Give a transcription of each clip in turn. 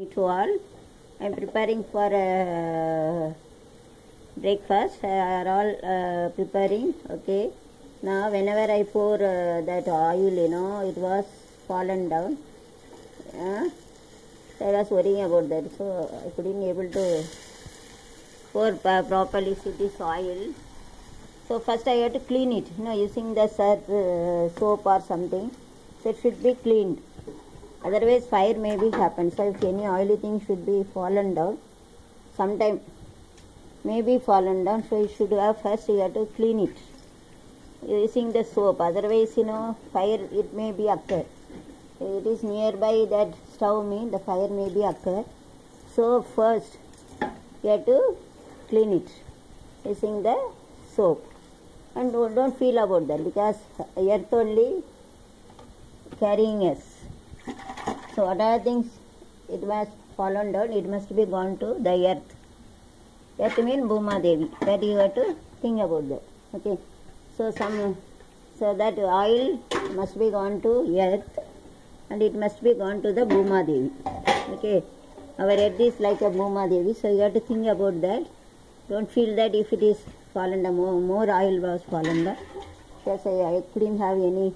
to all. I'm preparing for uh, breakfast. I are all uh, preparing. Okay. Now, whenever I pour uh, that oil, you know, it was fallen down. Uh, so I was worrying about that, so I couldn't able to pour pa- properly with this oil. So first I have to clean it, you know, using the surf, uh, soap or something. So it should be cleaned. Otherwise fire may be happen. So if any oily thing should be fallen down, sometime may be fallen down. So you should have first you have to clean it using the soap. Otherwise, you know, fire it may be occur. It is nearby that stove mean the fire may be occur. So first you have to clean it using the soap. And don't, don't feel about that because earth only carrying us. So whatever things it must fallen down, it must be gone to the earth. Earth mean Bhuma Devi. That you have to think about that. Okay. So some so that oil must be gone to earth and it must be gone to the Bhuma Devi. Okay. Our earth is like a Bhuma Devi, so you have to think about that. Don't feel that if it is fallen down, more, more oil was fallen down. Because I, I couldn't have any,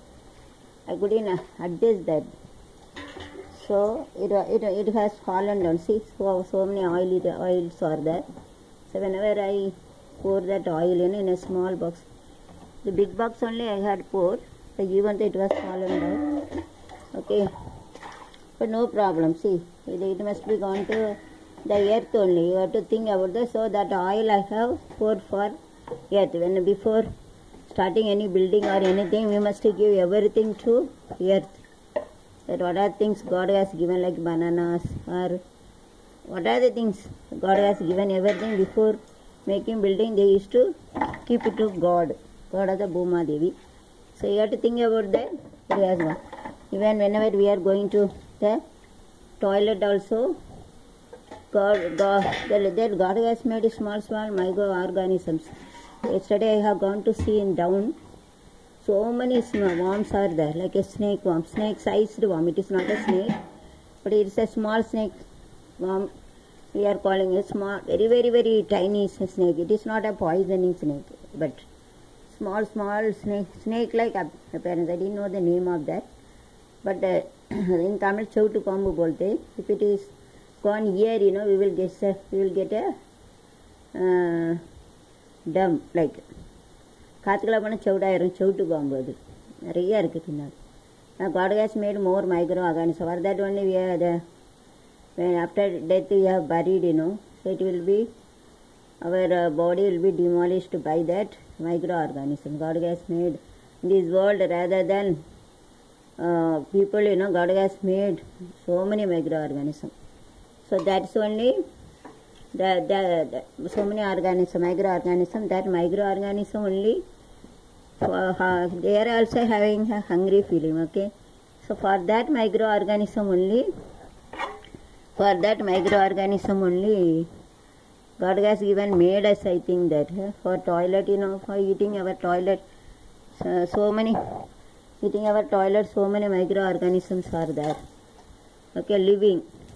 I couldn't uh, adjust that. So it, it, it has fallen down. See, so, so many oil, oils are there. So whenever I pour that oil in, in a small box, the big box only I had poured, so even though it was fallen down. Okay. But no problem. See, it, it must be gone to the earth only. You have to think about this. So that oil I have poured for earth. When before starting any building or anything, we must give everything to earth. That what are things God has given like bananas or what are the things God has given everything before making building they used to keep it to God. God of the Bhuma Devi. So you have to think about that. He has one. Even whenever we are going to the toilet also, God, God, that God has made small, small microorganisms. Yesterday I have gone to see in down. So many sm- worms are there, like a snake worm, snake-sized worm. It is not a snake, but it is a small snake worm. We are calling it small, very, very, very tiny snake. It is not a poisoning snake, but small, small snake, snake-like appearance. I didn't know the name of that. But uh, in Tamil, choutu kombu bolte. If it is gone here, you know, we will get a, we will get a uh, dumb like காற்றுக்குள்ள போனால் செவுடாயிரும் செவுட்டு பாம்பு அது நிறைய இருக்குது பின்னாடி God has made more microorganism for that only we the after death you have buried you know so it will be our uh, body will be demolished by that microorganism god has made in this world rather than uh, people you know god has made so many microorganisms so that's only the, the, the so many organism microorganism that microorganism only for, uh, they are also having a hungry feeling okay so for that microorganism only for that microorganism only God has given made us I think that eh, for toilet you know for eating our toilet so, so many eating our toilet so many microorganisms are there okay living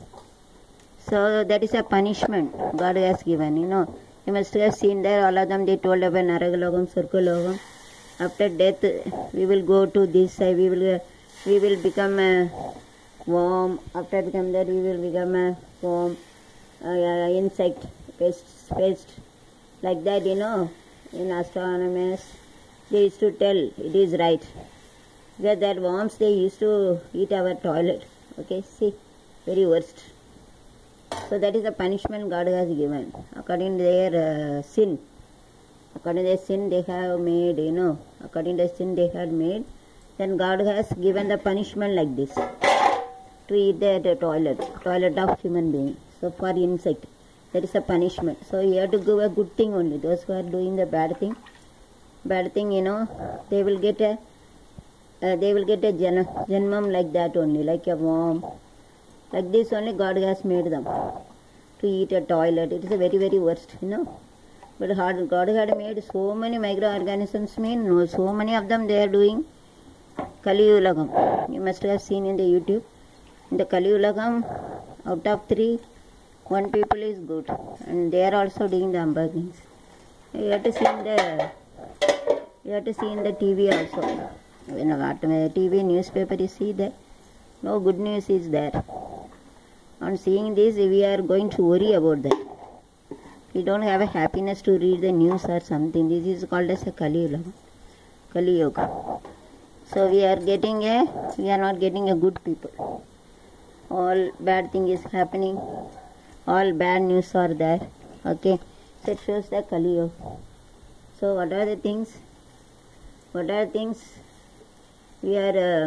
so that is a punishment God has given you know you must have seen there all of them they told about naragalogam surgalogam after death we will go to this side we will uh, we will become a worm after become that we will become a worm uh, uh, insect pest pest like that you know in astronomers they used to tell it is right because that worms they used to eat our toilet okay see very worst so that is the punishment god has given according to their uh, sin according to their sin they have made you know according to the sin they had made then god has given the punishment like this to eat the, the toilet toilet of human being so for insect that is a punishment so you have to give a good thing only those who are doing the bad thing bad thing you know they will get a uh, they will get a jan- janmam like that only like a worm like this only god has made them to eat a toilet it is a very very worst you know but hard, god had made so many microorganisms mean no so many of them they are doing kali ulagam you must have seen in the youtube in the kali ulagam out of three one people is good and they are also doing the unburgings you have to see in the you have to see in the tv also when what tv newspaper you see that no good news is there on seeing this we are going to worry about that we don't have a happiness to read the news or something this is called as a kali yuga kali yoga so we are getting a we are not getting a good people all bad thing is happening all bad news are there okay so it shows the kali yoga so what are the things what are things we are uh,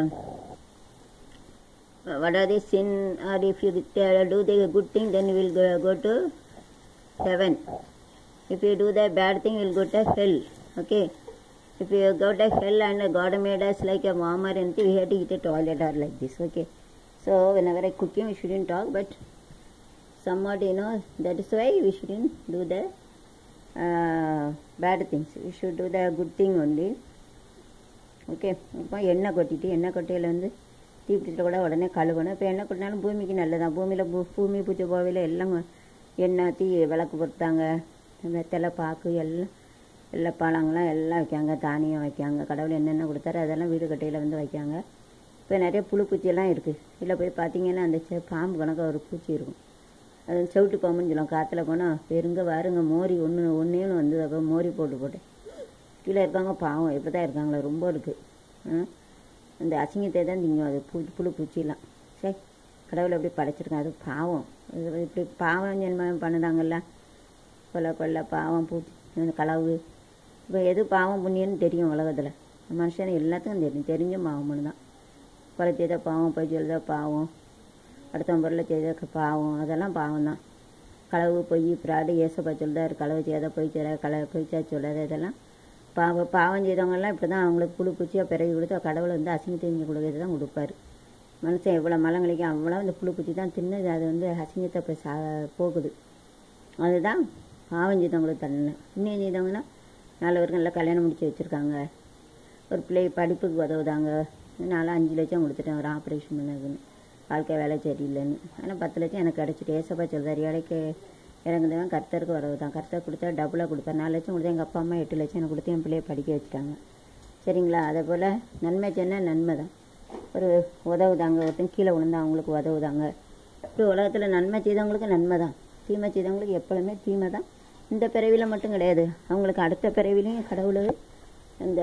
what are the sin or if you uh, do the good thing then you will go, go to heaven if you do the bad thing you will go to hell okay if you go to hell and god made us like a warm or anything we have to eat a toilet or like this okay so whenever i cooking we shouldn't talk but somewhat you know that is why we shouldn't do the uh, bad things we should do the good thing only okay இப்போ எண்ணெய் கொட்டிட்டு எண்ணெய் கொட்டையில் வந்து தீப்பிடிச்சில் கூட உடனே கழுவணும் இப்போ எண்ணெய் கொட்டினாலும் பூமிக்கு நல்லதான் பூமியில் பூ பூமி பூச்சி போவையில் எல்லாம் எண்ணெய் தீ விளக்கு பொறுத்தாங்க வெத்தலை பாக்கு எல்லாம் எல்லா பழங்கள்லாம் எல்லாம் வைக்காங்க தானியம் வைக்காங்க கடவுள் என்னென்ன கொடுத்தாரோ அதெல்லாம் வீடு கட்டையில் வந்து வைக்காங்க இப்போ நிறைய புழு பூச்சியெல்லாம் இருக்குது இதில் போய் பார்த்தீங்கன்னா அந்த செ பாம்பு கணக்காக ஒரு பூச்சி இருக்கும் அது செவிட்டு பாம்புன்னு சொல்லுவோம் காற்றுல போனால் பெருங்க வாருங்க மோரி ஒன்று ஒன்றேன்னு வந்து அப்புறம் மோரி போட்டு போட்டேன் கீழே இருக்காங்க பாவம் இப்போ தான் இருக்காங்களே ரொம்ப இருக்குது அந்த அசிங்கத்தை தான் திங்கும் அது புழு புழு பூச்சிலாம் சரி கடவுளை எப்படி படைச்சிருக்கான் அது பாவம் இது இப்படி பாவம் ஜென்மம் பண்ணுதாங்கல்ல கொலை கொள்ளை பாவம் பூச்சி இந்த களவு இப்போ எது பாவம் புண்ணியம்னு தெரியும் உலகத்தில் மனுஷன் எல்லாத்துக்கும் தெரியும் தெரிஞ்ச பாவம் பண்ணுதான் கொலை செய்த பாவம் போய் சொல்லுத பாவம் அடுத்த பொருளை செய்த பாவம் அதெல்லாம் பாவம் தான் களவு பொய் பிராடு ஏசப்பா சொல்லுதார் களவு செய்யாத பொய் செய்யாத களை பொய்ச்சா சொல்லாத இதெல்லாம் பாவம் பாவம் செய்தவங்கெல்லாம் இப்படி தான் அவங்களுக்கு புழு பூச்சியாக பிறகு கொடுத்து கடவுளை வந்து அசிங்க தெரிஞ்சு கொடுக்கறது தான் கொடுப்பாரு மனுஷன் எவ்வளோ மலங்களிக்கும் அவ்வளோ இந்த புழு பூச்சி தான் தின்னு அது வந்து அசிங்கத்தை போய் சா போகுது அதுதான் பாவம் செய்தவங்களுக்கு தண்டனை இன்னும் செய்தவங்கன்னா நாலு பேருக்கு நல்லா கல்யாணம் முடிச்சு வச்சுருக்காங்க ஒரு பிள்ளை படிப்புக்கு உதவுதாங்க நானும் அஞ்சு லட்சம் கொடுத்துட்டேன் ஒரு ஆப்ரேஷன் பண்ணதுன்னு வாழ்க்கை வேலை சரியில்லைன்னு ஆனால் பத்து லட்சம் எனக்கு கிடச்சிட்டு ஏசப்பா சொல்கிறார் இடைக்கு இறங்குதவன் கர்த்தருக்கு வரவு தான் கர்த்தர் கொடுத்தா டபுளாக கொடுத்தார் நாலு லட்சம் கொடுத்தா எங்கள் அப்பா அம்மா எட்டு லட்சம் எனக்கு கொடுத்து என் பிள்ளைய படிக்க வச்சுட்டாங்க சரிங்களா அதே போல் நன்மை சொன்னால் நன்மை தான் ஒரு உதவுதாங்க ஒருத்தன் கீழே விழுந்தா அவங்களுக்கு உதவுதாங்க இப்படி உலகத்தில் நன்மை செய்தவங்களுக்கு நன்மை தான் தீமை செய்தவங்களுக்கு எப்பொழுதுமே தீமை தான் இந்த பிறவியில் மட்டும் கிடையாது அவங்களுக்கு அடுத்த பிறவிலையும் கடவுள் இந்த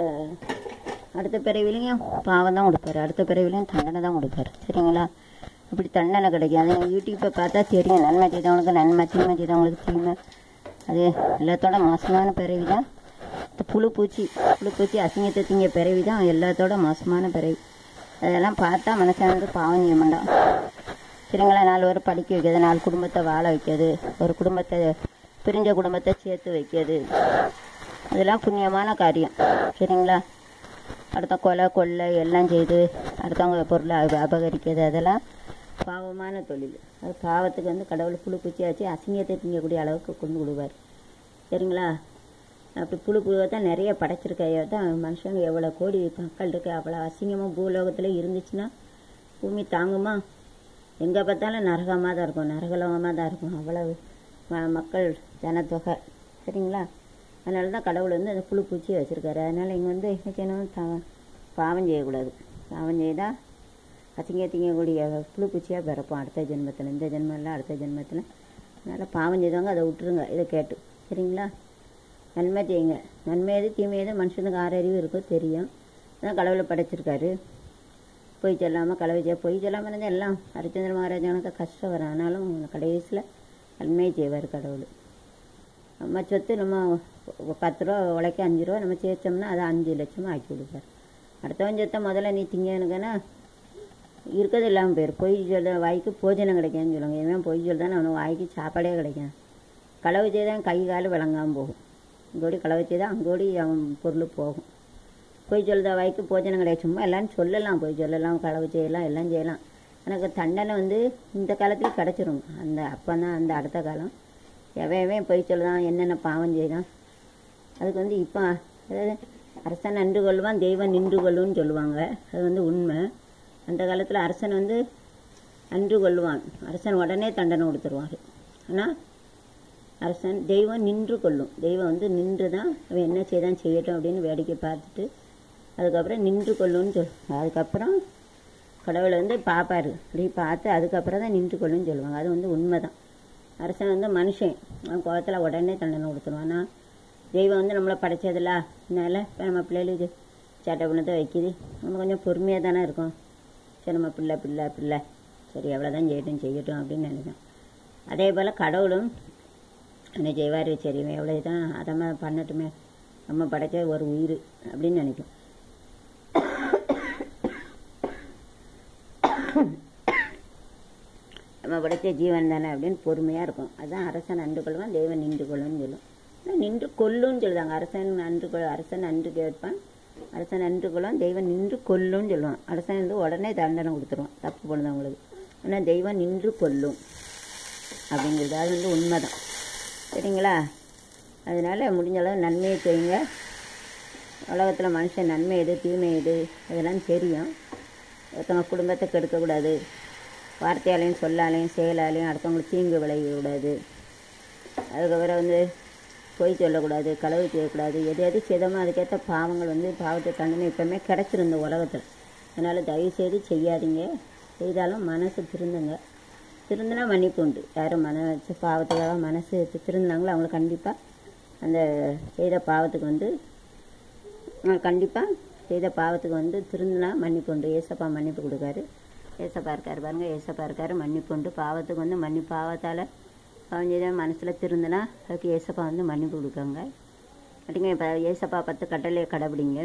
அடுத்த பிறவிலையும் பாவம் தான் கொடுப்பாரு அடுத்த பிறவிலையும் தண்டனை தான் கொடுப்பாரு சரிங்களா இப்படி தண்டனை கிடைக்கும் அது யூடியூப்பை பார்த்தா தெரியும் நன்மை செய்தவங்களுக்கு நன்மை தீமை செய்தவங்களுக்கு தீமை அது எல்லாத்தோட மோசமான பிறவி தான் இந்த புழு பூச்சி புழு பூச்சி அசிங்கத்தை திங்க பிறவி தான் எல்லாத்தோட மோசமான பிறவி அதெல்லாம் பார்த்தா மனுஷன் வந்து பாவம் செய்ய மாட்டான் சரிங்களா நாலு பேர் படிக்க வைக்கிறது நாலு குடும்பத்தை வாழ வைக்கிறது ஒரு குடும்பத்தை பிரிஞ்ச குடும்பத்தை சேர்த்து வைக்கிறது அதெல்லாம் புண்ணியமான காரியம் சரிங்களா அடுத்த கொலை கொள்ளை எல்லாம் செய்து அடுத்தவங்க பொருளை அப- அபகரிக்கிறது அதெல்லாம் பாவமான தொழில் அது பாவத்துக்கு வந்து கடவுள் புழு பூச்சியாச்சு அசிங்கத்தை திங்கக்கூடிய அளவுக்கு கொண்டு விடுவார் சரிங்களா அப்படி புழு புழுவை தான் நிறைய படைச்சிருக்கையோ தான் மனுஷங்க எவ்வளோ கோடி மக்கள் இருக்கு அவ்வளோ அசிங்கமாக பூலோகத்தில் இருந்துச்சுன்னா பூமி தாங்குமா எங்கே பார்த்தாலும் நரகமாக தான் இருக்கும் நரகலோகமாக தான் இருக்கும் அவ்வளவு ம- மக்கள் ஜனத்தொகை சரிங்களா அதனால தான் கடவுள் வந்து அந்த புழு பூச்சியை வச்சுருக்காரு அதனால் இங்கே வந்து என்ன செய்யணும் த- பாவம் செய்யக்கூடாது பாவம் செய்தால் அசிங்க திங்கக்கூடிய புழு பூச்சியாக பிறப்போம் அடுத்த ஜென்மத்தில் இந்த ஜென்மம் இல்லை அடுத்த ஜென்மத்தில் அதனால் பாவம் செய்தவங்க அதை விட்டுருங்க இதை கேட்டு சரிங்களா நன்மை செய்யுங்க நன்மை எது தீமை எது மனுஷனுக்கு ஆறு அறிவு இருக்கோ தெரியும் அதான் கடவுளை படைச்சிருக்காரு பொய் சொல்லாமல் கலவை செய்ய பொய் சொல்லாமல் இருந்தால் எல்லாம் ஹரிச்சந்திர மகாராஜானுக்கு கஷ்டம் வரும் ஆனாலும் கடைசியில் நன்மை செய்வார் கடவுள் நம்ம சொத்து நம்ம ஒ- பத்து ரூபா உழைக்க அஞ்சு ரூபா நம்ம சேர்த்தோம்னா அதை அஞ்சு லட்சமாக ஆக்கி கொடுப்பார் அடுத்தவன் சொத்தை முதல்ல நீ திங்கனுக்குன்னா இருக்கிறது இல்லாமல் போயிரு பொய் சொல்ல வாய்க்கு போஜனம் கிடைக்காதுன்னு சொல்லுவாங்க இவன் பொய் சொல்லிதானே அவனுக்கு வாய்க்கு சாப்பாடே கிடைக்கும் களவு செய்தான் கை கால் விளங்காமல் போகும் இங்கோடி களவு செய்தால் அங்கோடி அவன் பொருள் போகும் பொய் சொல்லுத வாய்க்கு போஜனம் கிடையாது சும்மா எல்லாம் சொல்லலாம் பொய் சொல்லலாம் களவு செய்யலாம் எல்லாம் செய்யலாம் எனக்கு தண்டனை வந்து இந்த காலத்தில் கிடச்சிரும் அந்த அப்போ தான் அந்த அடுத்த காலம் எவன் எவன் பொய் சொல்லுதான் என்னென்ன பாவம் செய்தான் அதுக்கு வந்து இப்போ அதாவது அரசன் நன்று கொள்வான் தெய்வம் நின்று கொள்ளுன்னு சொல்லுவாங்க அது வந்து உண்மை அந்த காலத்தில் அரசன் வந்து அன்று கொள்வான் அரசன் உடனே தண்டனை கொடுத்துருவாரு ஆனால் அரசன் தெய்வம் நின்று கொள்ளும் தெய்வம் வந்து நின்று தான் அவன் என்ன செய்தான் செய்யட்டும் அப்படின்னு வேடிக்கை பார்த்துட்டு அதுக்கப்புறம் நின்று கொள்ளும்னு சொல் அதுக்கப்புறம் கடவுளை வந்து பார்ப்பாரு அப்படி பார்த்து அதுக்கப்புறம் தான் நின்று கொள்ளும்னு சொல்லுவாங்க அது வந்து உண்மைதான் அரசன் வந்து மனுஷன் அவன் கோவத்தில் உடனே தண்டனை கொடுத்துருவான் ஆனால் தெய்வம் வந்து நம்மளை படைச்சதில்ல அதனால இப்போ நம்ம பிள்ளைகளுக்கு சேட்டை பண்ணத்தை வைக்கிது நம்ம கொஞ்சம் பொறுமையாக தானே இருக்கும் சரி நம்ம பிள்ளை பிள்ளை பிள்ளை சரி எவ்வளோதான் செய்யட்டும் செய்யட்டும் அப்படின்னு நினைக்கிறேன் அதே போல் கடவுளும் என்ன செய்வார் சரி இவன் எவ்வளோ தான் அதை பண்ணட்டுமே நம்ம படைச்ச ஒரு உயிர் அப்படின்னு நினைக்கும் நம்ம படைச்ச ஜீவன் தானே அப்படின்னு பொறுமையாக இருக்கும் அதுதான் அரசன் அன்று கொள்வான் தெய்வம் நின்று கொள்ளும்னு சொல்லும் ஆனால் நின்று கொல்லும்னு சொல்லுவாங்க அரசன் அன்று கொள் அரசன் அன்று கேட்பான் அரசன் அன்று கொள்வான் தெய்வம் நின்று கொல்லும்னு சொல்லுவான் அரசன் வந்து உடனே தண்டனை கொடுத்துருவான் தப்பு பண்ணுறவங்களுக்கு ஆனால் தெய்வம் நின்று கொல்லும் அப்படிங்கிறது அது வந்து உண்மைதான் சரிங்களா அதனால் முடிஞ்ச அளவு நன்மையை செய்யுங்க உலகத்தில் மனுஷன் நன்மை எது தீமை எது அதெல்லாம் தெரியும் ஒருத்தவங்க குடும்பத்தை கெடுக்கக்கூடாது வார்த்தையாலையும் சொல்லாலையும் செயலாலையும் அடுத்தவங்களுக்கு தீங்கு விளையக்கூடாது அதுக்கப்புறம் வந்து பொய் சொல்லக்கூடாது களவு செய்யக்கூடாது எது எது செய்தோமோ அதுக்கேற்ற பாவங்கள் வந்து பாவத்தை தண்டனை எப்பவுமே கிடச்சிரும் இந்த உலகத்தில் அதனால் தயவுசெய்து செய்யாதீங்க செய்தாலும் மனசு திருந்துங்க திருந்தினா மன்னிப்பு உண்டு யாரும் மன பாவத்துக்காக மனசு திருந்தாங்களோ அவங்களுக்கு கண்டிப்பாக அந்த செய்த பாவத்துக்கு வந்து கண்டிப்பாக செய்த பாவத்துக்கு வந்து திருந்தினா மன்னிப்பு உண்டு ஏசப்பா மன்னிப்பு கொடுக்காரு ஏசப்பா இருக்கார் பாருங்க ஏசப்பா இருக்கார் மன்னிப்பு உண்டு பாவத்துக்கு வந்து மன்னி பாவத்தால் அவன் செய்த மனசில் திருந்தினா அதுக்கு ஏசப்பா வந்து மன்னிப்பு கொடுக்காங்க அப்படிங்க இப்போ ஏசப்பா பத்து கட்டளையை கடைபிடிங்க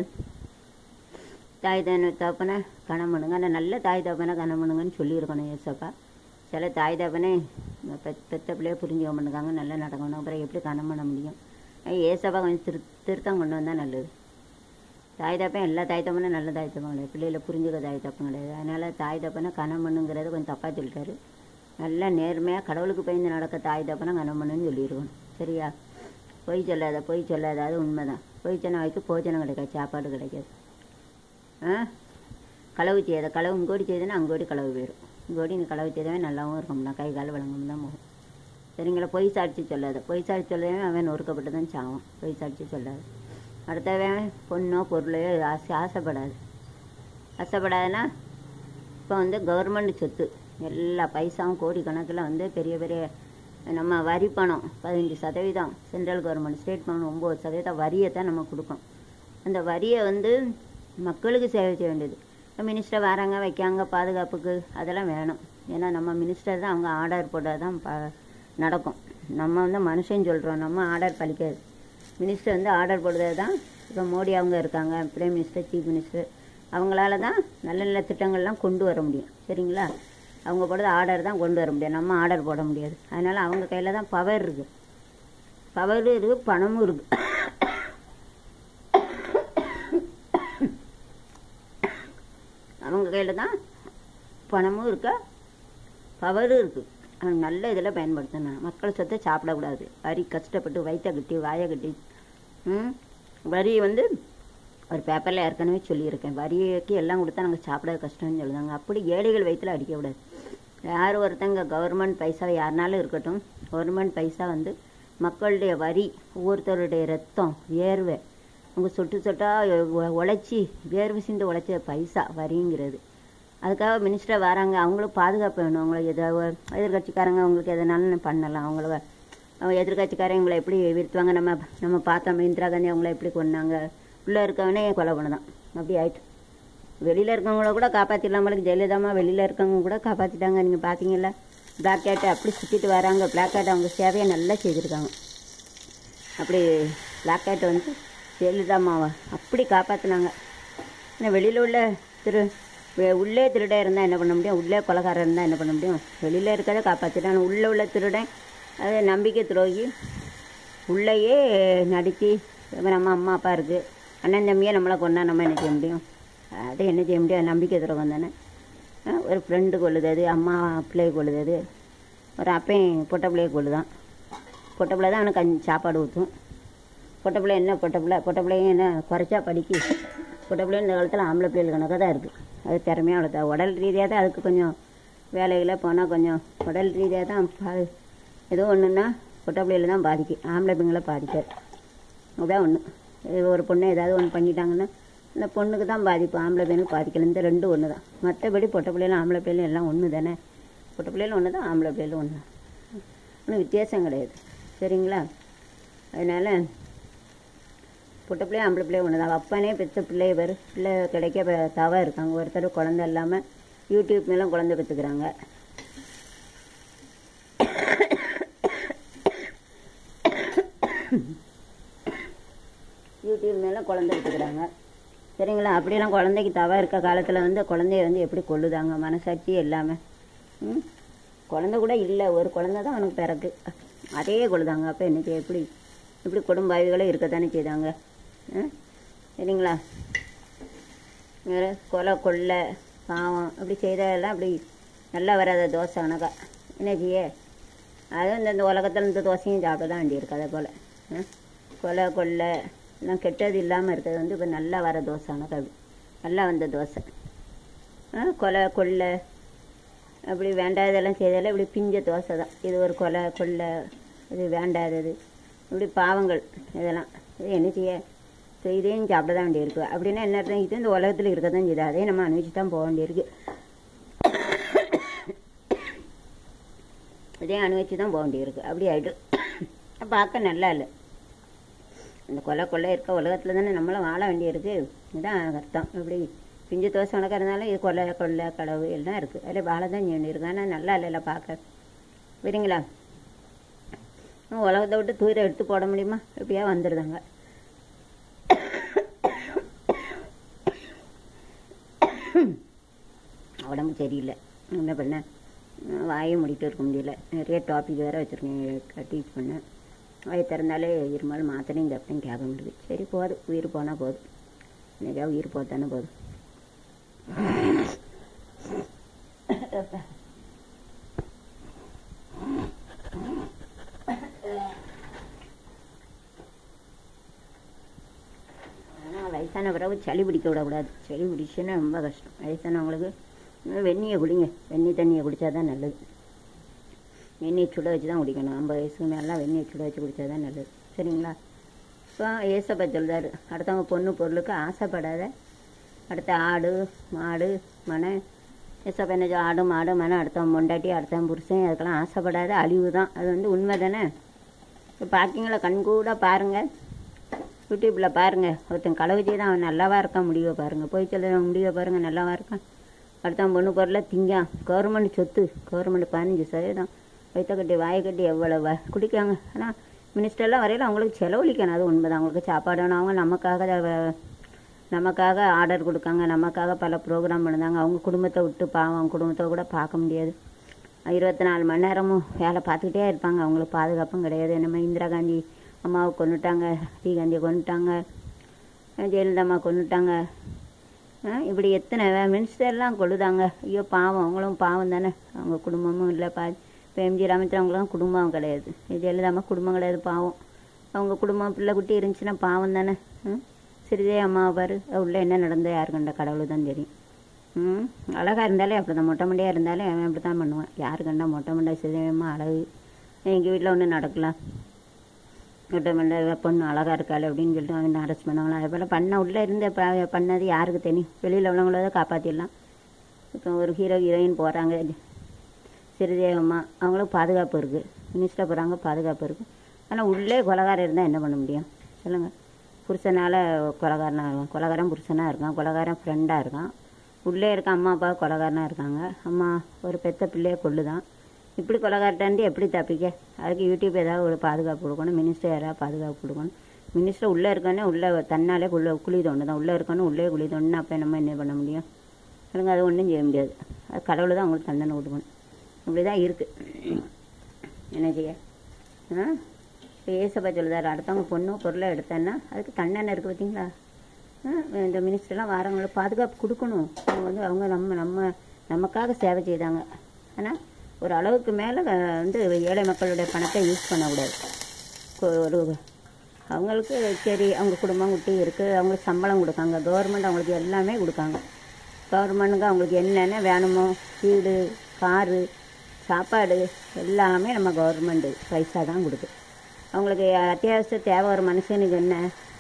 தாய் தன தகப்பனை கணம் பண்ணுங்க ஆனால் நல்ல தாய் தகப்பனை கணம் பண்ணுங்கன்னு சொல்லியிருக்கணும் ஏசப்பா சில தாய் தகப்பனே பெத் பெத்த பிள்ளைய புரிஞ்சுக்க மாட்டேங்காங்க நல்லா நடக்கணும் அப்புறம் எப்படி கணம் பண்ண முடியும் ஏசப்பா கொஞ்சம் திரு திருத்தம் கொண்டு வந்தால் நல்லது தாய் தப்பன் எல்லா தாய் தப்பனும் நல்ல தாய் தப்பம் கிடையாது பிள்ளைகளை புரிஞ்சுக்க தாய் தப்பம் கிடையாது அதனால் தாய் தப்பனை கணம் பண்ணுங்கிறது கொஞ்சம் தப்பாக சொல்லிட்டாரு நல்லா நேர்மையாக கடவுளுக்கு பயந்து நடக்க தாய் தப்பனை கணம் பண்ணுன்னு சொல்லியிருக்கணும் சரியா பொய் சொல்லாத பொய் சொல்லாத அது உண்மைதான் பொய் சொன்ன வைக்க போஜனம் கிடைக்காது சாப்பாடு கிடைக்காது ஆ களவு செய்யாத களவு இங்கோடி செய்தனா அங்கோடி களவு போயிடும் இங்கோடி நீ களவு செய்தவன் நல்லாவும் இருக்கும்னா கை கால் வழங்கும் தான் போகும் சரிங்களா பொய் சாட்சி சொல்லாத பொய் சாட்சி சொல்லவே அவன் நொறுக்கப்பட்டு தான் சாவும் பொய் சாட்சி சொல்லாது அடுத்தவன் பொண்ணோ பொருளையோ ஆசை ஆசைப்படாது ஆசைப்படாதுன்னா இப்போ வந்து கவர்மெண்ட் சொத்து எல்லா பைசாவும் கோடி கணக்கில் வந்து பெரிய பெரிய நம்ம வரி பணம் பதினஞ்சு சதவீதம் சென்ட்ரல் கவர்மெண்ட் ஸ்டேட் கவர்மெண்ட் ஒம்பது சதவீதம் வரியை தான் நம்ம கொடுக்கணும் அந்த வரியை வந்து மக்களுக்கு சேவை செய்ய வேண்டியது மினிஸ்டர் வராங்க வைக்காங்க பாதுகாப்புக்கு அதெல்லாம் வேணும் ஏன்னா நம்ம மினிஸ்டர் தான் அவங்க ஆர்டர் போட்டால் தான் ப நடக்கும் நம்ம வந்து மனுஷன் சொல்கிறோம் நம்ம ஆர்டர் பழிக்காது மினிஸ்டர் வந்து ஆர்டர் போடுறது தான் இப்போ மோடி அவங்க இருக்காங்க பிரைம் மினிஸ்டர் சீஃப் மினிஸ்டர் அவங்களால தான் நல்ல நல்ல திட்டங்கள்லாம் கொண்டு வர முடியும் சரிங்களா அவங்க போடுறது ஆர்டர் தான் கொண்டு வர முடியும் நம்ம ஆர்டர் போட முடியாது அதனால் அவங்க கையில் தான் பவர் இருக்குது பவரும் இருக்குது பணமும் இருக்குது அவங்க கையில் தான் பணமும் இருக்கா பவரும் இருக்குது அவங்க நல்ல இதில் பயன்படுத்தணும் மக்கள் சொத்தை சாப்பிடக்கூடாது வரி கஷ்டப்பட்டு வயிற்ற கட்டி வாயை கட்டி ம் வரி வந்து ஒரு பேப்பரில் ஏற்கனவே சொல்லியிருக்கேன் வரிக்கு எல்லாம் கொடுத்தா நாங்கள் சாப்பிட கஷ்டம்னு சொல்லுவாங்க அப்படி ஏழைகள் வயிற்றில் அடிக்கக்கூடாது யார் ஒருத்தங்க கவர்மெண்ட் பைசாவை யாருனாலும் இருக்கட்டும் கவர்மெண்ட் பைசா வந்து மக்களுடைய வரி ஒவ்வொருத்தருடைய ரத்தம் வேர்வை அவங்க சொட்டு சொட்டாக உழைச்சி வேர்வை சிந்து உழைச்ச பைசா வரிங்கிறது அதுக்காக மினிஸ்டர் வராங்க அவங்களும் பாதுகாப்பு வேணும் அவங்களுக்கு எதாவது எதிர்கட்சிக்காரங்க அவங்களுக்கு எதனாலும் பண்ணலாம் அவங்கள அவங்க எதிர்கட்சிக்காரங்க இவங்களை எப்படி வீழ்த்துவாங்க நம்ம நம்ம பார்த்தோம் இந்திரா காந்தி அவங்கள எப்படி கொண்டாங்க உள்ளே இருக்கவனே கொலை பண்ணதான் அப்படி ஆயிட்டு வெளியில் இருக்கவங்கள கூட காப்பாற்றிடலாமலுக்கு ஜெயலலிதாமா வெளியில் இருக்கவங்க கூட காப்பாற்றிட்டாங்க நீங்கள் பார்த்தீங்கல்ல பிளாக் கேட்டை அப்படி சுற்றிட்டு வராங்க பிளாக் கேட் அவங்க சேவையை நல்லா செய்திருக்காங்க அப்படி பிளாக் கேட்டை வந்து ஜெயலலிதாமாவை அப்படி காப்பாற்றினாங்க ஏன்னா வெளியில் உள்ள திரு உள்ளே திருட இருந்தால் என்ன பண்ண முடியும் உள்ளே கொலகாரன் இருந்தால் என்ன பண்ண முடியும் வெளியில் இருக்கிறத காப்பாற்றிட்டான் உள்ளே உள்ள திருடன் அது நம்பிக்கை துரோகி உள்ளேயே நடித்து நம்ம அம்மா அப்பா இருக்குது அண்ணன் தம்பியே நம்மளை கொண்டா நம்ம என்ன செய்ய முடியும் அது என்ன செய்ய முடியும் நம்பிக்கை துரோகம் தானே ஒரு ஃப்ரெண்டு கொள்ளுது அம்மா பிள்ளையை கொள்ளுது ஒரு அப்பையும் பொட்டை பிள்ளையை கொள்ளுதான் பொட்டை பிள்ளை தான் அவனுக்கு கஞ்சி சாப்பாடு ஊற்றும் பொட்டை பிள்ளை என்ன பொட்டை பிள்ளை பொட்டை பிள்ளையும் என்ன குறைச்சா படிக்கி பொட்டை பிள்ளை இந்த காலத்தில் ஆம்பளை பிள்ளைகள் கணக்காக தான் இருக்குது அது திறமையாக வளர்த்தா உடல் ரீதியாக தான் அதுக்கு கொஞ்சம் வேலைகளை போனால் கொஞ்சம் உடல் ரீதியாக தான் பா ஏதோ ஒன்றுன்னா பொட்டை பிள்ளையில தான் பாதிக்கும் ஆம்பளை பெண்களை பாதிக்காது அதான் ஒன்று ஒரு பொண்ணு ஏதாவது ஒன்று பண்ணிட்டாங்கன்னா இந்த பொண்ணுக்கு தான் பாதிப்பு ஆம்பளை பெண்ணுக்கு பாதிக்கல இந்த ரெண்டும் ஒன்று தான் மற்றபடி பொட்டை பிள்ளைகளும் ஆம்பளை பிள்ளைகளும் எல்லாம் ஒன்று தானே பொட்டை பிள்ளைகளும் ஒன்று தான் ஆம்பளை பிள்ளைகளும் ஒன்று ஒன்றும் வித்தியாசம் கிடையாது சரிங்களா அதனால் பொட்டை பிள்ளையும் ஆம்பளை பிள்ளையும் ஒன்று தான் அப்பனே பெற்ற பிள்ளைய பேர் பிள்ளை கிடைக்க ப- தவா இருக்காங்க ஒருத்தர் குழந்தை இல்லாமல் யூடியூப் மேலும் குழந்தை பெற்றுக்கிறாங்க யூடியூப் மேலே குழந்தை எடுத்துக்கிறாங்க சரிங்களா அப்படியெல்லாம் குழந்தைக்கு தவா இருக்க காலத்தில் வந்து குழந்தைய வந்து எப்படி கொள்ளுதாங்க மனசாட்சி எல்லாமே ம் குழந்தை கூட இல்லை ஒரு குழந்தை தான் அவனுக்கு பிறகு அதே கொள்ளுதாங்க அப்போ என்னது எப்படி இப்படி குடும்பாவிகளும் இருக்கத்தானே செய்தாங்க ஆ? சரிங்களா வேறு கொலை கொள்ளை பாவம் அப்படி செய்ததெல்லாம் அப்படி நல்லா வராத தோசை கணக்கா என்ன செய்ய அதுவும் இந்த இந்த உலகத்தில் இந்த தோசையும் சாப்பிட தான் வேண்டியிருக்கு அதே போல் கொலை கொள்ளை எல்லாம் கெட்டது இல்லாமல் இருக்கிறது வந்து இப்போ நல்லா வர தோசை கணக்கா அப்படி நல்லா வந்த தோசை ஆ, கொலை கொள்ளை அப்படி வேண்டாததெல்லாம் செய்தால இப்படி பிஞ்ச தோசை தான் இது ஒரு கொலை கொள்ளை இது வேண்டாதது இப்படி பாவங்கள் இதெல்லாம் இது என்ன செய்ய ஸோ இதையும் சாப்பிட தான் வேண்டியிருக்கு அப்படின்னா என்ன அர்த்தம் இது இந்த உலகத்தில் இருக்க தான் செய்யுது அதையும் நம்ம அனுபவிச்சு தான் போக வேண்டியிருக்கு இதையும் அனுபவிச்சு தான் போக வேண்டியிருக்கு அப்படி ஆகிட்டு பார்க்க நல்லா இல்லை இந்த கொலை கொள்ளை இருக்க உலகத்தில் தானே நம்மளும் வாழ வேண்டியிருக்கு இதுதான் அர்த்தம் இப்படி பிஞ்சு தோசை கணக்காக இருந்தாலும் இது கொலை கொள்ளை கடவு எல்லாம் இருக்குது அதில் வாழ தான் செய்ய வேண்டியிருக்கு ஆனால் நல்லா இல்லைல்ல பார்க்க சரிங்களா உலகத்தை விட்டு தூர எடுத்து போட முடியுமா எப்படியா வந்துடுதாங்க உடம்பு சரியில்லை என்ன பண்ண வாயை மூடிட்டு இருக்க முடியல நிறைய டாபிக் வேறு வச்சுருக்கேன் டீச் பண்ணேன் வாயை திறந்தாலே இருமால் மாத்திரையும் தப்பையும் கேட்க முடியுது சரி போதும் உயிர் போனால் போதும் நிறையா உயிர் போத்தானே போதும் ஆனால் வயசான பிறகு சளி பிடிக்க விடக்கூடாது சளி பிடிச்சுன்னா ரொம்ப கஷ்டம் வயசானவங்களுக்கு இன்னும் வெந்நியை குடிங்க வெந்நி தண்ணியை குடித்தா தான் நல்லது வெந்நியை சுட வச்சு தான் குடிக்கணும் ஐம்பது வயசுக்கு மேலாம் வெந்நியை சுட வச்சு குடித்தா தான் நல்லது சரிங்களா இப்போ ஏசப்பா சொல்றாரு அடுத்தவங்க பொண்ணு பொருளுக்கு ஆசைப்படாத அடுத்த ஆடு மாடு மனை ஏசப்பா என்ன சொல்ல, ஆடு மாடு மனை அடுத்தவன் பொண்டாட்டி அடுத்தவன் புருஷன் அதுக்கெல்லாம் ஆசைப்படாத அழிவு தான் அது வந்து உண்மை தானே இப்போ பார்க்கிங்களா கண்கூட பாருங்கள் யூடியூப்பில் பாருங்கள் ஒருத்தன் களவு செய்து அவன் நல்லாவா இருக்கான் முடிவை பாருங்கள் போய் சொல்ல முடிவை பாருங்கள் நல்லாவா இருக்கான் அடுத்தவன் பொண்ணு பொருளை திங்கான் கவர்மெண்ட் சொத்து கவர்மெண்ட் பதினஞ்சு சதவீதம் வைத்த கட்டி வாயை கட்டி எவ்வளோ வ குடிக்காங்க ஆனால் மினிஸ்டர்லாம் வரையில அவங்களுக்கு செலவழிக்கணும் அது உண்மைதான் அவங்களுக்கு சாப்பாடு வேணும் அவங்க நமக்காக வ- நமக்காக ஆர்டர் கொடுக்காங்க நமக்காக பல ப்ரோக்ராம் பண்ணுறாங்க அவங்க குடும்பத்தை விட்டு பாவம் அவங்க குடும்பத்தை கூட பார்க்க முடியாது இருபத்தி நாலு மணி நேரமும் வேலை பார்த்துக்கிட்டே இருப்பாங்க அவங்களுக்கு பாதுகாப்பும் கிடையாது நம்ம இந்திரா காந்தி அம்மாவை கொண்டுட்டாங்க ராஜீவ் காந்தியை கொண்டுட்டாங்க ஜெயலலிதா அம்மா கொண்டுட்டாங்க ஆ, இப்படி எத்தனை மினிஸ்டர்லாம் கொள்ளுதாங்க ஐயோ பாவம் அவங்களும் பாவம் தானே அவங்க குடும்பமும் இல்லை பா இப்போ எம்ஜி ராமச்சந்திரன் அவங்களும் குடும்பம் கிடையாது ஜெயலலிதா அம்மா குடும்பம் கிடையாது பாவம் அவங்க குடும்பம் பிள்ளை குட்டி இருந்துச்சுன்னா பாவம் தானே ம் சிறிதே அம்மாவை பாரு உள்ள என்ன நடந்தது யாரு கண்ட கடவுளுக்கு தான் தெரியும் ம் அழகாக இருந்தாலே அப்படி தான் மொட்டை மண்டையாக இருந்தாலே அவன் அப்படி தான் பண்ணுவான் யாரு கண்டா மொட்டை மண்டை சிறியம்மா அழகு எங்கள் வீட்டில் ஒன்று நடக்கலாம் மொட்டை மண்டை பொண்ணு அழகாக இருக்காள் அப்படின்னு சொல்லிட்டு அவன் அரெஸ்ட் பண்ணுவாங்களா அதே போல் பண்ண உள்ளே இருந்த ப- பண்ணது யாருக்கு தெரியும் வெளியில் உள்ளவங்கள தான் காப்பாற்றிடலாம் இப்போ ஒரு ஹீரோ ஹீரோயின் போகிறாங்க சிறுதேவம்மா அவங்களுக்கு பாதுகாப்பு இருக்குது மினிஸ்டர் போகிறாங்க பாதுகாப்பு இருக்குது ஆனால் உள்ளே கொலகாரம் இருந்தால் என்ன பண்ண முடியும் சொல்லுங்கள் புருஷனால் கொலகாரனாக இருக்கான் கொலகாரன் புருஷனாக இருக்கான் கொலகாரன் ஃப்ரெண்டாக இருக்கான் உள்ளே இருக்க அம்மா அப்பா கொலகாரனாக இருக்காங்க அம்மா ஒரு பெத்த பிள்ளைய கொள்ளுதான் இப்படி கொலகாரட்டாண்டி எப்படி தப்பிக்க அதுக்கு யூடியூப் ஏதாவது ஒரு பாதுகாப்பு கொடுக்கணும் மினிஸ்டர் யாராவது பாதுகாப்பு கொடுக்கணும் மினிஸ்டர் உள்ளே இருக்கோன்னே உள்ளே தன்னாலே குள்ள குழி தோண்டு தான் உள்ளே இருக்கணும் உள்ளே குழி தோண்டுனா அப்போ நம்ம என்ன பண்ண முடியும் சொல்லுங்க அது ஒன்றும் செய்ய முடியாது அது கடவுள் தான் அவங்களுக்கு தண்டனை கொடுக்கணும் இப்படி தான் இருக்குது என்ன செய்ய ஆ இப்போ ஏசப்பா சொல்லுதாரு அடுத்தவங்க பொண்ணு பொருளை எடுத்தேன்னா அதுக்கு தண்டனை இருக்குது பார்த்தீங்களா ஆ, இந்த மினிஸ்டர்லாம் வரவங்களை பாதுகாப்பு கொடுக்கணும் அவங்க வந்து அவங்க நம்ம நம்ம நமக்காக சேவை செய்தாங்க ஆனால் ஒரு அளவுக்கு மேலே வந்து ஏழை மக்களுடைய பணத்தை யூஸ் பண்ணக்கூடாது கொ- ஒரு அவங்களுக்கு சரி அவங்க குடும்பம் குட்டி இருக்குது அவங்களுக்கு சம்பளம் கொடுக்காங்க கவர்மெண்ட் அவங்களுக்கு எல்லாமே கொடுக்காங்க கவர்மெண்ட்டுக்கு அவங்களுக்கு என்னென்ன வேணுமோ வீடு காரு சாப்பாடு எல்லாமே நம்ம கவர்மெண்ட்டு பைசா தான் கொடுக்குது அவங்களுக்கு அத்தியாவசிய தேவை ஒரு மனுஷனுக்கு என்ன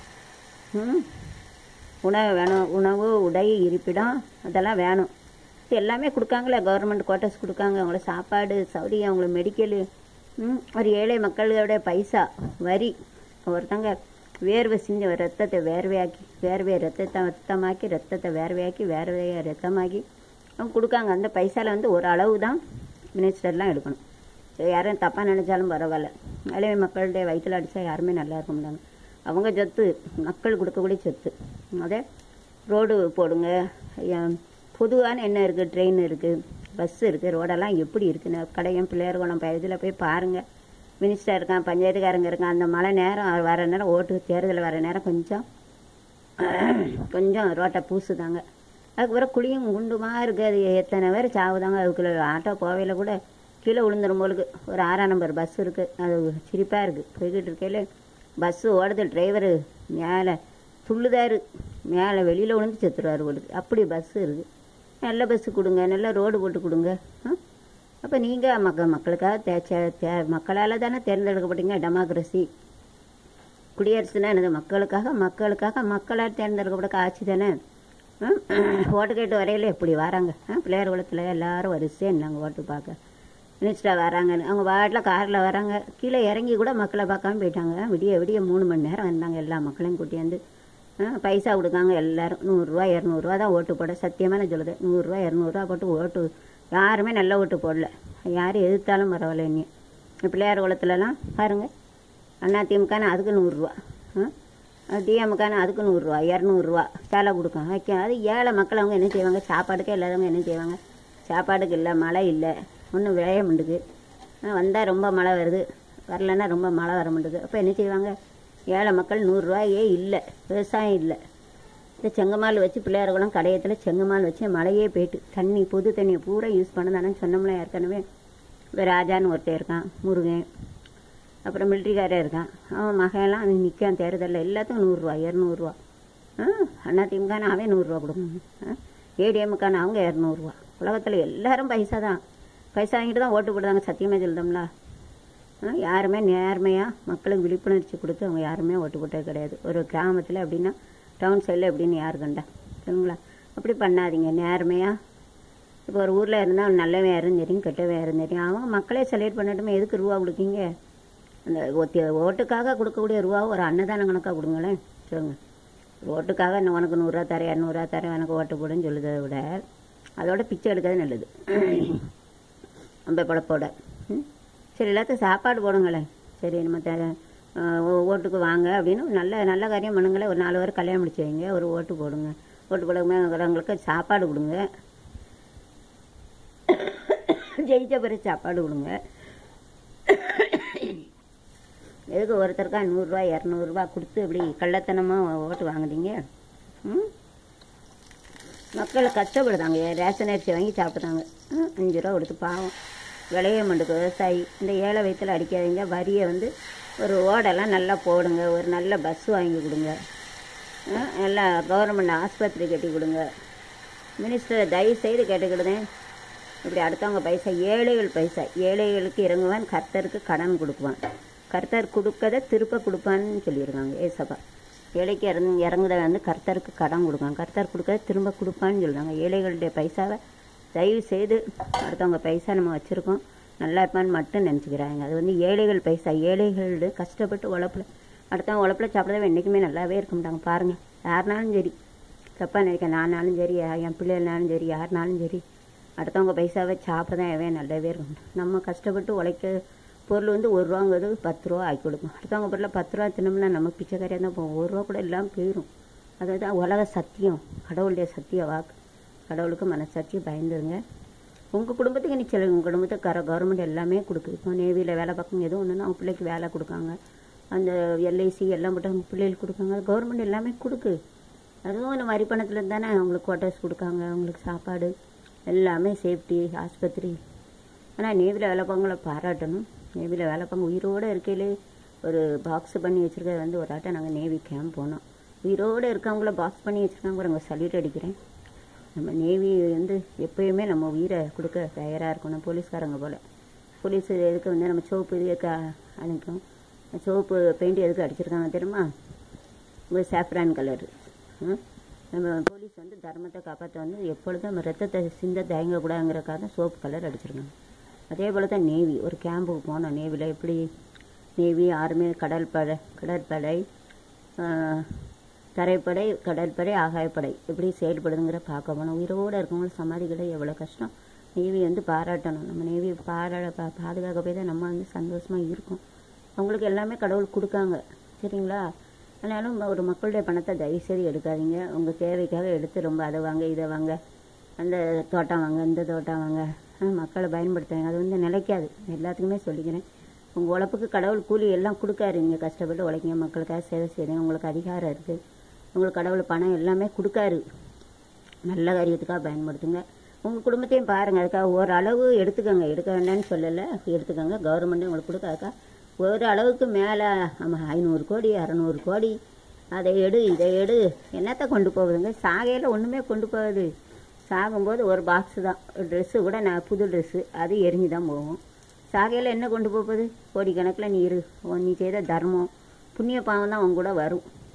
ம் உணவு வேணும் உணவு உடை இருப்பிடம் அதெல்லாம் வேணும் இது எல்லாமே கொடுக்காங்களே கவர்மெண்ட் குவார்ட்டர்ஸ் கொடுக்காங்க அவங்களுக்கு சாப்பாடு சௌரியம் அவங்களுக்கு மெடிக்கலு ம், ஒரு ஏழை மக்களோட பைசா வரி ஒருத்தங்க வேர்வை செஞ்ச ரத்தத்தை வேர்வையாக்கி வேர்வையை ரத்தத்தை ரத்தமாக்கி ரத்தத்தை வேர்வையாக்கி வேர்வையை ரத்தமாக்கி அவங்க கொடுக்காங்க அந்த பைசாவில் வந்து ஒரு அளவு தான் மினிஸ்டர்லாம் எடுக்கணும் இது யாரும் தப்பாக நினைச்சாலும் பரவாயில்ல ஏழை மக்களுடைய வயிற்றில் அடித்தா யாருமே நல்லா இருக்க மாட்டாங்க அவங்க சொத்து மக்கள் கொடுக்கக்கூடிய சொத்து அதே ரோடு போடுங்க ஏன் பொதுவான என்ன இருக்குது ட்ரெயின் இருக்குது பஸ் இருக்குது ரோடெல்லாம் எப்படி இருக்குன்னு கடையம் பிள்ளையார் குளம் இதில் போய் பாருங்கள் மினிஸ்டர் இருக்கான் பஞ்சாயத்துக்காரங்க இருக்கான் அந்த மழை நேரம் வர நேரம் ஓட்டு தேர்தல் வர நேரம் கொஞ்சம் கொஞ்சம் ரோட்டை பூசுதாங்க அதுக்கப்புறம் குழியும் குண்டுமா இருக்குது அது எத்தனை பேர் சாவுதாங்க அதுக்குள்ள ஆட்டோ போவையில் கூட கீழே விழுந்துரும் போலுக்கு ஒரு ஆறாம் நம்பர் பஸ் இருக்குது அது சிரிப்பாக இருக்குது போய்கிட்டு இருக்கையில் பஸ்ஸு ஓடுது டிரைவரு மேலே துள்ளுதாரு மேலே வெளியில் விழுந்து செத்துருவார் போலுக்கு அப்படி பஸ்ஸு இருக்குது நல்ல பஸ்ஸு கொடுங்க நல்ல ரோடு போட்டு கொடுங்க ஆ அப்போ நீங்கள் மக்க மக்களுக்காக தே சே- தே மக்களால் தானே தேர்ந்தெடுக்கப்பட்டீங்க டெமோக்ரஸி குடியரசுனா என்னது மக்களுக்காக மக்களுக்காக மக்களால் தேர்ந்தெடுக்கப்பட்ட ஆட்சி தானே ம்? ஓட்டு கேட்டு வரையில எப்படி வராங்க ஆ, பிள்ளையார் குளத்தில் எல்லாரும் வரிசையாக இருந்தாங்க ஓட்டு பார்க்க மினிஸ்டர் வராங்கன்னு அவங்க வாட்டில் காரில் வராங்க கீழே இறங்கி கூட மக்களை பார்க்காம போயிட்டாங்க விடிய விடிய மூணு மணி நேரம் வந்தாங்க எல்லா மக்களையும் கூட்டியாந்து ஆ, பைசா கொடுக்காங்க எல்லாரும் நூறுரூவா இரநூறுவா தான் ஓட்டு போட சத்தியமாக நான் சொல்லுது நூறுரூவா இரநூறுவா போட்டு ஓட்டு யாருமே நல்ல ஓட்டு போடல யார் எதிர்த்தாலும் பரவாயில்ல இனி பிள்ளையார் குளத்துலலாம் பாருங்கள் அண்ணா திமுகனா அதுக்கு நூறுரூவா டிஎம்கான அதுக்கு நூறுரூவா இரநூறுவா சேலை கொடுக்கும் வைக்க அது ஏழை மக்கள் அவங்க என்ன செய்வாங்க சாப்பாடுக்கே இல்லாதவங்க என்ன செய்வாங்க சாப்பாடுக்கு இல்லை மழை இல்லை ஒன்றும் விளைய மாட்டுது வந்தால் ரொம்ப மழை வருது வரலன்னா ரொம்ப மழை வர மாட்டுது அப்போ என்ன செய்வாங்க ஏழை மக்கள் நூறுரூவாயே இல்லை விவசாயம் இல்லை இந்த செங்கமால் வச்சு பிள்ளையார் குளம் கடையத்தில் செங்கமால் வச்சு மழையே போயிட்டு தண்ணி புது தண்ணியை பூரா யூஸ் பண்ணதானே சொன்னோம்ல ஏற்கனவே இப்போ ராஜான்னு ஒருத்தன் இருக்கான் முருகன் அப்புறம் மிலிட்ரிக்காரன் இருக்கான் அவன் மகன்லாம் அவன் நிற்கான் தேர்தலில் எல்லாத்துக்கும் நூறுரூவா இரநூறுவா ஆ அண்ணா திமுகனா அவன் நூறுரூவா கொடுக்கணும் ஆ ஏடிஎம்முக்கான அவங்க இரநூறுவா உலகத்தில் எல்லாரும் பைசா தான் பைசா வாங்கிட்டு தான் ஓட்டு போடுறாங்க சத்தியமாக சொல்லிட்டோம்ல ஆ, யாருமே நேர்மையாக மக்களுக்கு விழிப்புணர்ச்சி கொடுத்து அவங்க யாருமே ஓட்டு போட்டது கிடையாது ஒரு கிராமத்தில் அப்படின்னா டவுன் சைடில் எப்படின்னு யாரு கண்டா சரிங்களா அப்படி பண்ணாதீங்க நேர்மையாக இப்போ ஒரு ஊரில் இருந்தால் நல்லவன் யாரும் தெரியும் கெட்டவன் யாரும் தெரியும் அவங்க மக்களே செலக்ட் பண்ணட்டுமே எதுக்கு ரூபா கொடுக்கீங்க அந்த ஒத்தி ஓட்டுக்காக கொடுக்கக்கூடிய ரூபா ஒரு அன்னதான கணக்காக கொடுங்களேன் சொல்லுங்க ஓட்டுக்காக நான் உனக்கு நூறுரூவா தரேன் இரநூறுவா தரேன் எனக்கு ஓட்டு போடுன்னு சொல்லுறதை விட அதோட பிச்சை எடுக்கிறது நல்லது நம்ம பழப்போட ம்? சரி எல்லாத்தையும் சாப்பாடு போடுங்களேன் சரி நம்ம த அஹ் ஓ- ஓட்டுக்கு வாங்க அப்படின்னு ஒரு நல்ல நல்ல காரியம் பண்ணுங்களேன் ஒரு நாலு பேர் கல்யாணம் முடிச்சு வைங்க ஒரு ஓட்டு போடுங்க ஓட்டு போடுறவங்களுக்கு சாப்பாடு கொடுங்க ஜெயிச்ச பிறகு சாப்பாடு கொடுங்க எதுக்கு ஒருத்தருக்கா நூறுரூவா இரநூறுவா கொடுத்து இப்படி கள்ளத்தனமாக ஓட்டு வாங்குறீங்க ம் மக்கள் கஷ்டப்படுதாங்க ரேஷன் அரிசி வாங்கி சாப்பிட்றாங்க அஞ்சு ரூபா கொடுத்து பாவம் விளைய மாட்டுக்கு விவசாயி இந்த ஏழை வயிற்றுல அடிக்காதீங்க வரியை வந்து ஒரு ஓடெல்லாம் நல்லா போடுங்க ஒரு நல்ல பஸ் வாங்கி கொடுங்க ஆ, நல்லா கவர்மெண்ட் ஆஸ்பத்திரி கட்டி கொடுங்க மினிஸ்டர் தயவு செய்து கேட்டுக்கிடுதேன் இப்படி அடுத்தவங்க பைசா ஏழைகள் பைசா ஏழைகளுக்கு இறங்குவான் கர்த்தருக்கு கடன் கொடுக்குவான் கர்த்தர் கொடுக்கத திருப்ப கொடுப்பான்னு சொல்லியிருக்காங்க ஏசப்பா ஏழைக்கு இறங்கு இறங்குத வந்து கர்த்தருக்கு கடன் கொடுப்பான் கர்த்தர் கொடுக்கறத திரும்ப கொடுப்பான்னு சொல்கிறாங்க ஏழைகளுடைய பைசாவை தயவு செய்து அடுத்தவங்க பைசா நம்ம வச்சுருக்கோம் நல்லா இருப்பான்னு மட்டும் நினச்சிக்கிறாங்க அது வந்து ஏழைகள் பைசா ஏழைகள் கஷ்டப்பட்டு உழப்புல அடுத்தவங்க உழப்புல சாப்பிட்றத என்றைக்குமே நல்லாவே இருக்க மாட்டாங்க பாருங்கள் யாருனாலும் சரி தப்பாக நினைக்க நானாலும் சரி என் பிள்ளைகள்னாலும் சரி யாருனாலும் சரி அடுத்தவங்க பைசாவை சாப்பிட தான் எவன் நல்லாவே இருக்கும் நம்ம கஷ்டப்பட்டு உழைக்க பொருள் வந்து ஒரு ரூபாங்கிறது பத்து ரூபா ஆக்கி கொடுக்கும் அடுத்தவங்க பொருளை பத்து ரூபா தினம்னா நம்ம பிச்சைக்காரியாக தான் போவோம் ஒரு ரூபா கூட இல்லாமல் போயிடும் அதுதான் உலக சத்தியம் கடவுளுடைய சத்திய வாக்கு கடவுளுக்கு மனசாட்சி பயந்துருங்க உங்கள் குடும்பத்துக்கு நீ செலவு உங்கள் குடும்பத்துக்கு கர கவர்மெண்ட் எல்லாமே கொடுக்குது இப்போ நேவியில் வேலை பார்க்குங்க எதுவும் ஒன்றுனா அவங்க பிள்ளைக்கு வேலை கொடுக்காங்க அந்த எல்ஐசி எல்லாம் போட்டு அவங்க பிள்ளைகளுக்கு கொடுக்காங்க கவர்மெண்ட் எல்லாமே கொடுக்கு அதுவும் இந்த வரி பணத்தில் தானே அவங்களுக்கு குவார்ட்டர்ஸ் கொடுக்காங்க அவங்களுக்கு சாப்பாடு எல்லாமே சேஃப்டி ஆஸ்பத்திரி ஆனால் நேவியில் வேலை பார்க்கவங்கள பாராட்டணும் நேவியில் வேலை பார்க்க உயிரோடு இருக்கையிலே ஒரு பாக்ஸ் பண்ணி வச்சுருக்கிறது வந்து ஒரு ஆட்டம் நாங்கள் நேவி கேம்ப் போனோம் உயிரோடு இருக்கவங்கள பாக்ஸ் பண்ணி வச்சுருக்காங்க பாருங்க சல்யூட் அடிக்கிறேன் நம்ம நேவி வந்து எப்பயுமே நம்ம உயிரை கொடுக்க தயாராக இருக்கணும் போலீஸ்காரங்க போல் போலீஸ் எதுக்கு வந்து நம்ம சோப்பு இதுக்கு அனுக்கும் சோப்பு பெயிண்ட் எதுக்கு அடிச்சிருக்காங்க தெரியுமா ஒரு சாஃப்ரான் கலரு நம்ம போலீஸ் வந்து தர்மத்தை காப்பாற்ற வந்து எப்பொழுதும் நம்ம ரத்தத்தை சிந்த தயங்கக்கூடாதுங்கிறக்காக தான் சோப்பு கலர் அடிச்சிருக்காங்க அதே போல் தான் நேவி ஒரு கேம்புக்கு போனோம் நேவியில் எப்படி நேவி ஆர்மி கடற்படை கடற்படை ஆஹ், தரைப்படை கடற்படை ஆகாயப்படை எப்படி செயல்படுதுங்கிற பார்க்க போனோம் உயிரோடு இருக்கவங்க சமாதிகளை எவ்வளோ கஷ்டம் நேவி வந்து பாராட்டணும் நம்ம நேவி பாரா பா பாதுகாக்க போய் தான் நம்ம வந்து சந்தோஷமாக இருக்கோம் அவங்களுக்கு எல்லாமே கடவுள் கொடுக்காங்க சரிங்களா ஆனாலும் ஒரு மக்களுடைய பணத்தை தயவுசெய்து எடுக்காதீங்க உங்கள் தேவைக்காக எடுத்து ரொம்ப அதை வாங்க இதை வாங்க அந்த தோட்டம் வாங்க இந்த தோட்டம் வாங்க ஆ, மக்களை பயன்படுத்துவாங்க அது வந்து நிலைக்காது எல்லாத்துக்குமே சொல்லிக்கிறேன் உங்கள் உழைப்புக்கு கடவுள் கூலி எல்லாம் கொடுக்காரு நீங்கள் கஷ்டப்பட்டு உழைக்கிங்க மக்களுக்காக சேவை செய்கிறீங்க உங்களுக்கு அதிகாரம் இருக்குது உங்களுக்கு கடவுள் பணம் எல்லாமே கொடுக்காரு நல்ல காரியத்துக்காக பயன்படுத்துங்க உங்கள் குடும்பத்தையும் பாருங்கள் அதுக்காக ஒரு அளவு எடுத்துக்கோங்க எடுக்க வேண்டாம்னு சொல்லலை எடுத்துக்கோங்க கவர்மெண்ட் உங்களுக்கு கொடுக்காக்கா ஒரு அளவுக்கு மேலே ஆமாம் ஐநூறு கோடி அறநூறு கோடி அதை எடு இதை எடு என்னத்தை கொண்டு போகுதுங்க சாகையில் ஒன்றுமே கொண்டு போகுது சாகும்போது ஒரு பாக்ஸு தான் ட்ரெஸ்ஸு கூட நான் புது ட்ரெஸ்ஸு அது எரிஞ்சு தான் போகும் சாகையில் என்ன கொண்டு போகுது கோடிக்கணக்கில் நீ இரு உன் நீ செய்த தர்மம் புண்ணிய பாவம் தான் உன் கூட வரும்